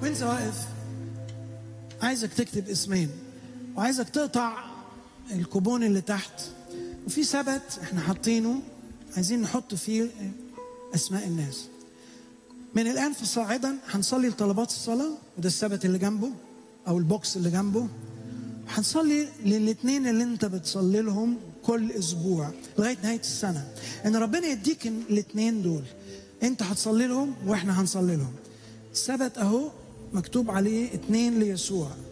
وانت واقف عايزك تكتب اسمين وعايزك تقطع الكوبون اللي تحت وفي سبت احنا حاطينه عايزين نحط فيه اسماء الناس من الان فصاعدا هنصلي لطلبات الصلاه وده السبت اللي جنبه او البوكس اللي جنبه هنصلي للاثنين اللي انت بتصلي لهم كل اسبوع لغايه نهايه السنه ان ربنا يديك الاثنين دول انت هتصلي لهم واحنا هنصلي لهم السبت اهو مكتوب عليه اتنين ليسوع